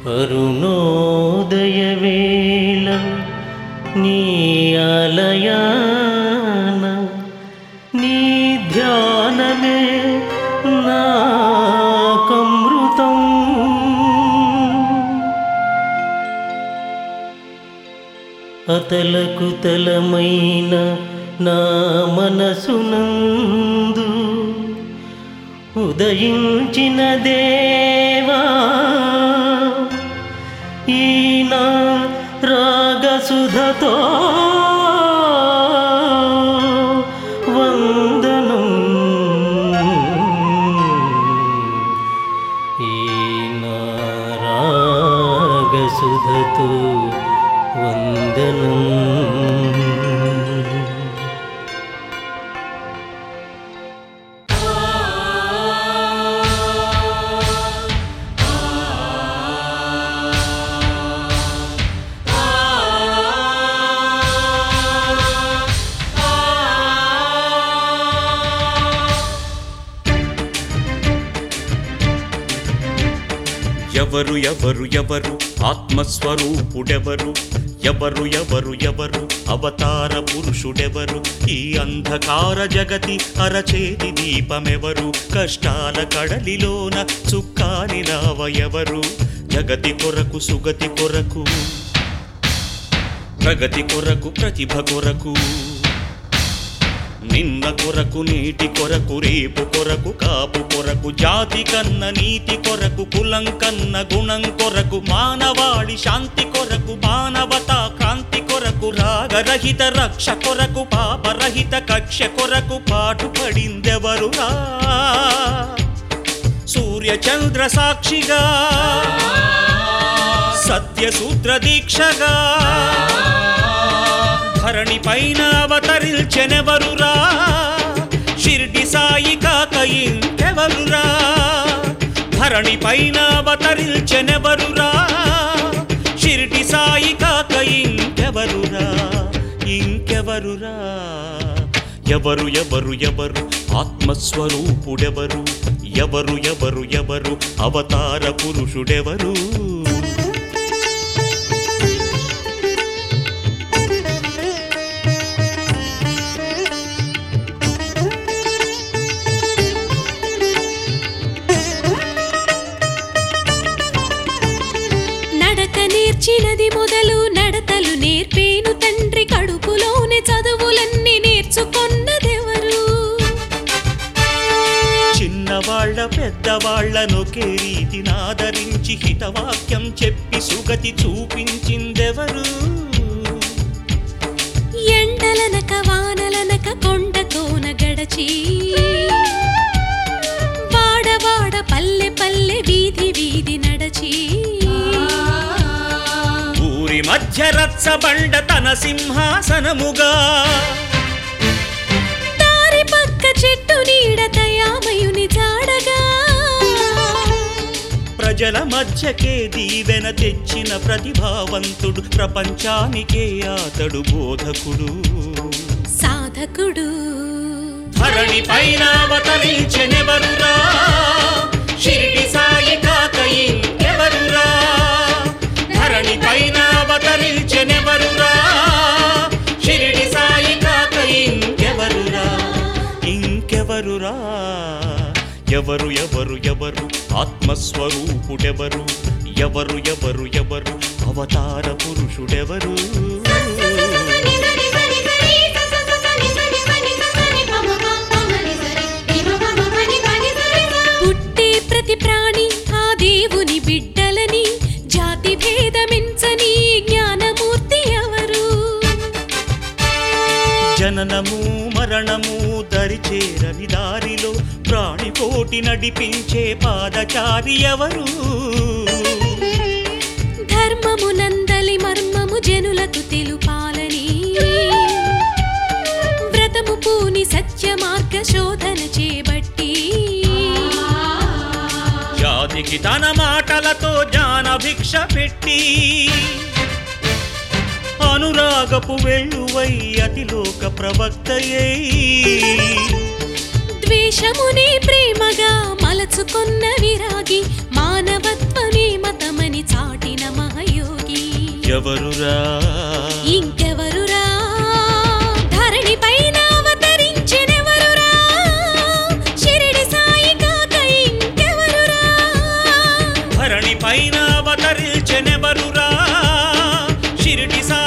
అరుణోదయవేళ నీ ఆలయాన నీ ధ్యానమే నాకమృతం అతలకు తలమైన నా మనసునందు ఉదయించిన దేవా ఈన రాగసుధతో వందనం ఈన రాగసుధతో వందనం ఎవరు ఎవరు ఎవరు ఆత్మస్వరూపుడెవరు ఎవరు ఎవరు ఎవరు అవతార పురుషుడెవరు ఈ అంధకార జగతి అరచేతి దీపమెవరు కష్టాల కడలిలోన చుక్కాని నావ ఎవరు జగతి కొరకు సుగతి కొరకు ప్రగతి కొరకు ప్రతిభ కొరకు నిన్న కొరకు నీటి కొరకు రేపు కొరకు కాపు కొరకు జాతి కన్న నీతి కొరకు కులం కన్న గుణం కొరకు మానవాళి శాంతి కొరకు మానవతా క్రాంతి కొరకు రాగరహిత రక్ష కొరకు పాపరహిత కక్ష కొరకు పాటుపడిందెవరురా సూర్య చంద్ర సాక్షిగా సత్యసూత్ర దీక్షగా ధరణి పైన అవతరిల్చెనెవరురా షిర్డి సాయి కాక ఇంకెవరురా ధరణి పైన అవతరిల్చెనెవరురా షిర్డి సాయి కాక ఇంకెవరురా ఇంకెవరురా ఎవరు ఎవరు ఎవరు ఆత్మస్వరూపుడెవరు ఎవరు ఎవరు ఎవరు అవతార పురుషుడెవరు నడక నేర్చినది మొదలు నడతలు నేర్పేను తండ్రి కడుపులోని చదువులన్నీ నేర్చుకొన్నదెవరు చిన్నవాళ్ల పెద్దవాళ్లనొకే రీతిని ఆదరించి హితవాక్యం చెప్పి సుగతి చూపించిందెవరు ఎండలనక వానలనక కొండ కోన గడచి వాడవాడ పల్లె పల్లె వీధి వీధి నడచి ఊరి మధ్య రచ్చబండ తన సింహాసనముగా దారి పక్క చెట్టు నీడ దయామయుని జాడగా ప్రజల మధ్యకే దీవెన తెచ్చిన ప్రతిభావంతుడు ప్రపంచానికే అతడు బోధకుడు సాధకుడు ధరణి పైన అవతరించెనెవరురా షిరిడి సాయి కాక ఇంకెవరురా ధరణి పైన అవతరించెనెవరురా షిరిడి సాయి కాక ఇంకెవరురా ఇంకెవరురా ఎవరు ఎవరు ఎవరు ఆత్మస్వరూపుడెవరు ఎవరు ఎవరు ఎవరు అవతార పురుషుడెవరు పుట్టే ప్రతి ప్రాణి ఆ దేవుని బిడ్డలని జాతి భేదమించని జ్ఞానమూర్తి ఎవరు జననము మరణము దరిచేరని దారిలో ప్రాణికోటి నడిపించే పాదచారి ఎవరు ధర్మము నందలి మర్మము జనులకు తెలుపాలని వ్రతము పూని సత్య మార్గ శోధన చేబట్టి జాతికి తన మాటలతో జ్ఞాన భిక్ష పెట్టి అనురాగపు వెల్లువై అతిలోక ప్రవక్తయై ద్వేషమునే ప్రేమగా మలచుకొన్న విరాగి మానవత్వమే మతమని చాట ఎవరురా ఇంకెవరురా ధరణి పైన అవతరించెనెవరురా షిరిడి సాయి కాక ఇంకెవరురా ధరణి పైన అవతరించెనెవరురా షిరిడి సాయి